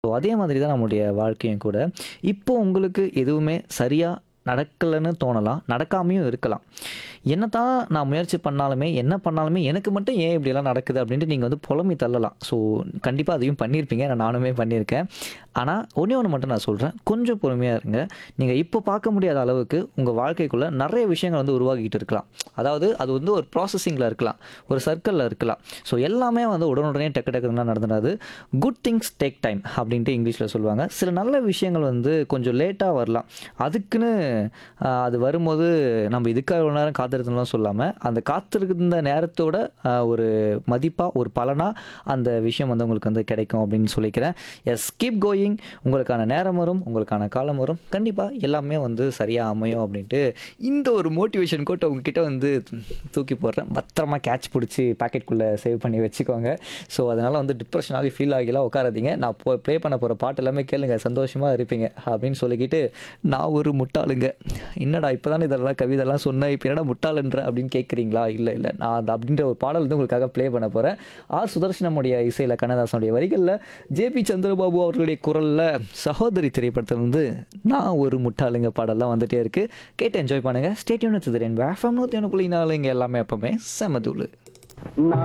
So அதே மாதிரி தான் நம்முடைய வாழ்க்கையும் கூட. இப்போ உங்களுக்கு எதுவுமே சரியா நடக்கலன்னு தோணலாம். நடக்காமயும் இருக்கலாம். என்னதான் நான் முயற்சி பண்ணாலுமே, என்ன பண்ணாலுமே எனக்கு மட்டும் ஏன் இப்படியெல்லாம் நடக்குது அப்படின்ட்டு நீங்க வந்து புலம்பி தள்ளலாம். ஸோ கண்டிப்பா அதையும் பண்ணியிருப்பீங்க. ஏன்னா நானுமே பண்ணியிருக்கேன். ஆனா ஒண்ணே ஒண்ணு மட்டும் நான் சொல்றேன். கொஞ்சம் பொறுமையா இருங்க. நீங்க இப்போ பார்க்க முடியாத அளவுக்கு உங்க வாழ்க்கைக்குள்ள நெறைய விஷயங்கள் வந்து உருவாகிட்டு இருக்கலாம். அதாவது அது வந்து ஒரு ப்ராசஸிங்ல இருக்கலாம். ஒரு சர்க்கிள்ல இருக்கலாம். ஸோ எல்லாமே வந்து உடனுடனே டக்கு டக்குன்னுலாம் நடந்துடாது. குட் திங்ஸ் டேக் டைம் அப்படின்ட்டு இங்கிலீஷ்ல சொல்லுவாங்க. சில நல்ல விஷயங்கள் வந்து கொஞ்சம் லேட்டா வரலாம். அதுக்குன்னு அ அது வரும்போது நம்ம இதுக்காக இவ்வளோ நேரம் காத்திருந்தோம்லாம் சொல்லாம, அந்த காத்திருந்த நேரத்தோட அ ஒரு மதிப்பா, ஒரு பலனா அந்த விஷயம் வந்து உங்களுக்கு வந்து கிடைக்கும் அப்படின்னு சொல்லிக்கிறேன். Yes keep going. உங்களுக்கான நேரம் வரும். உங்களுக்கான காலம் வரும். கண்டிப்பா எல்லாமே வந்து சரியா அமையும் அப்படின்ட்டு இந்த ஒரு மோட்டிவேஷன் கோட்ட உங்ககிட்ட வந்து தூக்கி போடுறேன். பத்திரமா கேட்ச் புடிச்சு பாக்கெட்குள்ள சேவ் பண்ணி வச்சுக்கோங்க. ஸோ அதனால வந்து டிப்ரஷன் ஆகி ஃபீல் ஆகிலாம் உட்காராதீங்க. நான் போ ப்ளே பண்ண போற பாட்டு எல்லாமே கேளுங்க. சந்தோஷமா இருப்பீங்க அப்படின்னு சொல்லிக்கிட்டு, நான் ஒரு முட்டாளுங்க. என்னடா இப்போ தானே இதெல்லாம் கவிதைலாம் சொன்னேன். இப்போ என்னடா முட்டாளுன்ற அப்படின்னு கேட்குறீங்களா? இல்ல இல்ல. நான் அந்த அப்படின்ற ஒரு பாடல் வந்து உங்களுக்காக ப்ளே பண்ண போறேன். ஆர். சுதர்ஷனமுடைய இசையில கண்ணதாசனுடைய வரிகள்ல ஜே.பி. சந்திரபாபு அவர்களுடைய குரல்ல சகோதரி திரைப்படத்துல இருந்து நான் ஒரு முட்டாளுங்க பாடல்லாம் வந்துட்டே இருக்கு. கேட்டு என்ஜாய் பண்ணுங்க. Stay tune with rainbow FM 101.4 இங்க எல்லாமே எப்பவுமே செம தூளு.